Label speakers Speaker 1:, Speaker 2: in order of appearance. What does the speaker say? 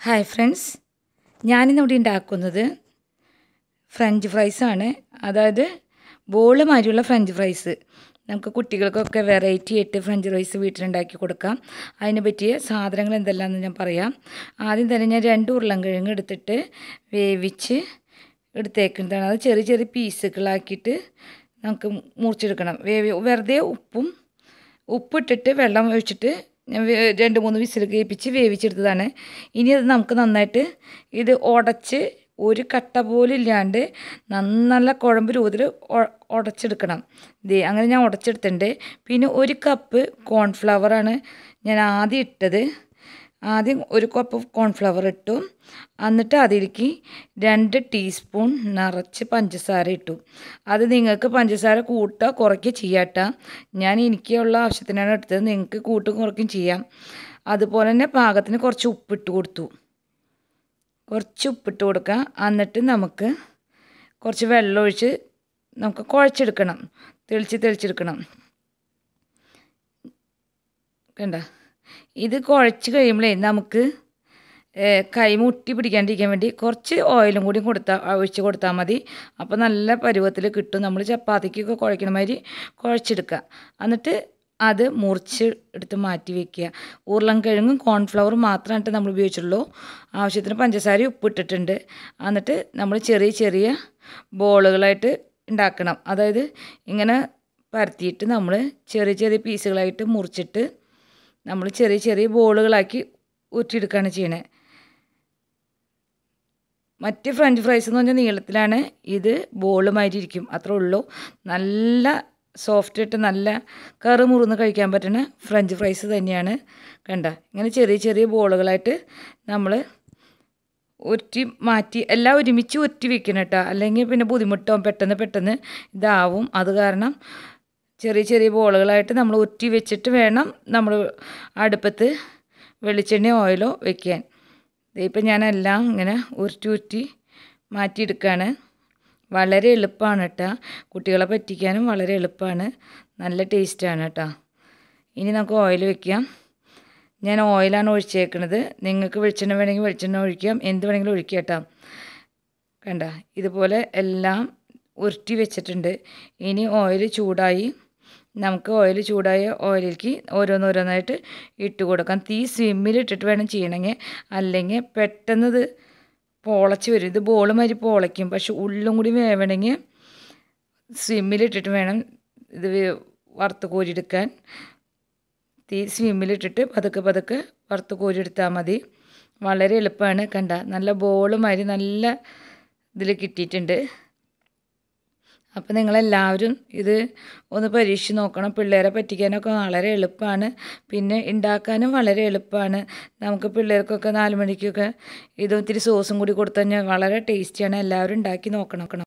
Speaker 1: hi friends ഞാനിന്നിവിടെ ഉണ്ടാക്കുന്നത് French ഫ്രൈസാണ് അതായത് ബോള് മാതിരിയുള്ള ഫ്രഞ്ച് ഫ്രൈസ് നമുക്ക് കുട്ടികൾക്കൊക്കെ വെറൈറ്റി ആയിട്ട് ഫ്രഞ്ച് ഫ്രൈസ് വീട്ടിലുണ്ടാക്കി കൊടുക്കാം അതിന് പറ്റിയ സാധനങ്ങൾ എന്തെല്ലാമെന്ന് ഞാൻ പറയാം ആദ്യം തന്നെ ഞാൻ രണ്ട് ഉരുളൻകിഴങ്ങ് എടുത്തിട്ട് വേവിച്ച് എടുത്തേക്കുന്നതാണ് അത് ചെറിയ ചെറിയ പീസുകളാക്കിയിട്ട് നമുക്ക് മുറിച്ചെടുക്കണം വേവി വെറുതെ ഉപ്പും ഉപ്പിട്ടിട്ട് വെള്ളം ഒഴിച്ചിട്ട് ഞാൻ വേ- രണ്ട് മൂന്ന് വിസിൽ കേൾപ്പിച്ച് വേവിച്ചെടുത്തതാണ് ഇനി അത് നമുക്ക് നന്നായിട്ട് ഇത് ഉടച്ച് ഒരു കട്ട പോലും ഇല്ലാണ്ട് നന്ന- നല്ല കുഴമ്പ് രൂപത്തിൽ ഉ- ഉടച്ചെടുക്കണം ദേ അങ്ങനെ ഞാൻ ഉടച്ചെടുത്തിട്ടുണ്ട് പിന്നെ ഒരു കപ്പ് കോൺഫ്ലവറാണ് ഞാൻ ആദ്യം ഇട്ടത് ആദ്യം ഒരു കപ്പ് കോൺഫ്ലവർ ഇട്ടു എന്നിട്ട് അതിലേക്ക് രണ്ട് ടീസ്പൂൺ നിറച്ച് പഞ്ചസാര ഇട്ടു അത് നിങ്ങൾക്ക് പഞ്ചസാര കൂട്ടുക കുറയ്ക്കുക ചെയ്യാട്ടോ ഞാൻ എനിക്കുള്ള ആവശ്യത്തിനാണ് എടുത്തത് നിങ്ങൾക്ക് കൂട്ടും കുറയ്ക്കും ചെയ്യാം അതുപോലെ തന്നെ പാകത്തിന് കുറച്ച് ഉപ്പിട്ട് കൊടുത്തു കുറച്ച് ഉപ്പിട്ട് കൊടുക്കുക എന്നിട്ട് നമുക്ക് കുറച്ച് വെള്ളം ഒഴിച്ച് നമുക്ക് കുഴച്ചെടുക്കണം തെളിച്ച് തെളിച്ചെടുക്കണം കണ്ട ഇത് കുഴച്ച് കഴിയുമ്പോഴേ നമുക്ക് ഏഹ്, കൈ മുട്ടി പിടിക്കാണ്ടിരിക്കാൻ വേണ്ടി കുറച്ച് ഓയിലും കൂടി കൊടുത്താൽ ഒഴിച്ച് കൊടുത്താൽ മതി അപ്പോൾ നല്ല പരുവത്തിൽ കിട്ടും നമ്മൾ ചപ്പാത്തിക്കൊക്കെ കുഴക്കണ മാതിരി കുഴച്ചെടുക്കുക എന്നിട്ട് അത് മുറിച്ച് എടുത്ത് മാറ്റി വെക്കുക ഉരുളൻകിഴങ്ങും കോൺഫ്ലവർ മാത്രമായിട്ട് നമ്മൾ ഉപയോഗിച്ചുള്ളൂ ആവശ്യത്തിന് പഞ്ചസാര ഉപ്പിട്ടിട്ടുണ്ട് എന്നിട്ട് നമ്മൾ ചെറിയ ചെറിയ ബോളുകളായിട്ട് ഉണ്ടാക്കണം അതായത് ഇങ്ങനെ പരത്തിയിട്ട് നമ്മൾ ചെറിയ ചെറിയ പീസുകളായിട്ട് മുറിച്ചിട്ട് നമ്മൾ ചെറിയ ചെറിയ ബോളുകളാക്കി ഊറ്റിയെടുക്കുകയാണ് ചെയ്യണത് മറ്റ് ഫ്രഞ്ച് ഫ്രൈസ് എന്ന് പറഞ്ഞാൽ നീളത്തിലാണ് ഇത് ബോളുമായിട്ട് ഇരിക്കും അത്രേ ഉള്ളൂ നല്ല സോഫ്റ്റ് ആയിട്ട് നല്ല കറ് മുറിന്ന് കഴിക്കാൻ പറ്റുന്ന ഫ്രഞ്ച് ഫ്രൈസ് തന്നെയാണ് കണ്ട ഇങ്ങനെ ചെറിയ ചെറിയ ബോളുകളായിട്ട് നമ്മൾ ഉരുട്ടി മാറ്റി എല്ലാം ഒരുമിച്ച് ഉരുട്ടി വെക്കണം കേട്ടോ അല്ലെങ്കിൽ പിന്നെ ബുദ്ധിമുട്ടാവും പെട്ടെന്ന് പെട്ടെന്ന് ഇതാവും അത് കാരണം ചെറിയ ചെറിയ ബോളുകളായിട്ട് നമ്മൾ ഉരുട്ടി വെച്ചിട്ട് വേണം നമ്മൾ അടുപ്പത്ത് വെളിച്ചെണ്ണ ഓയിലോ വെക്കാൻ ഇപ്പം ഞാനെല്ലാം ഇങ്ങനെ ഉരുട്ടി ഉരുട്ടി മാറ്റിയെടുക്കുകയാണ് വളരെ എളുപ്പമാണ് കേട്ടോ കുട്ടികളെ പറ്റിക്കാനും വളരെ എളുപ്പമാണ് നല്ല ടേസ്റ്റാണ് കേട്ടോ ഇനി നമുക്ക് ഓയിൽ വെക്കാം ഞാൻ ഓയിലാണ് ഒഴിച്ചേക്കണത് നിങ്ങൾക്ക് വെളിച്ചെണ്ണ വേണമെങ്കിൽ വെളിച്ചെണ്ണ ഒഴിക്കാം എന്ത് വേണമെങ്കിലും ഒഴിക്കാം കേട്ടോ കണ്ട ഇതുപോലെ എല്ലാം ഉരുട്ടി വെച്ചിട്ടുണ്ട് ഇനി ഓയിൽ ചൂടായി നമുക്ക് ഓയിൽ ചൂടായ ഓയിലേക്ക് ഓരോന്നോരോന്നായിട്ട് ഇട്ട് കൊടുക്കാം തീ സിമ്മിൽ ഇട്ടിട്ട് വേണം ചെയ്യണമെങ്കിൽ അല്ലെങ്കിൽ പെട്ടെന്ന് ഇത് പൊളച്ച് വരും ഇത് ബോൾ മാതിരി പൊളയ്ക്കും പക്ഷെ ഉള്ളും കൂടി വേവണമെങ്കിൽ സിമ്മിലിട്ടിട്ട് വേണം ഇത് വേ- വറുത്ത് കോരിയെടുക്കാൻ തീ സിമ്മിലിട്ടിട്ട് പതുക്കെ പതുക്കെ വറുത്ത് കോരിയെടുത്താൽ മതി വളരെ എളുപ്പമാണ് കണ്ട നല്ല ബോൾ മാതിരി നല്ല ഇതിൽ കിട്ടിയിട്ടുണ്ട് അപ്പോൾ നിങ്ങളെല്ലാവരും ഇത് ഒന്ന് പരീക്ഷിച്ച് നോക്കണം പിള്ളേരെ പറ്റിക്കാനൊക്കെ വളരെ എളുപ്പമാണ് പിന്നെ ഉണ്ടാക്കാനും വളരെ എളുപ്പമാണ് നമുക്ക് പിള്ളേർക്കൊക്കെ നാല് മണിക്കൊക്കെ ഇത് ഇത്തിരി സോസും കൂടി കൊടുത്തു കഴിഞ്ഞാൽ വളരെ ടേസ്റ്റിയാണ് എല്ലാവരും ഉണ്ടാക്കി നോക്കണം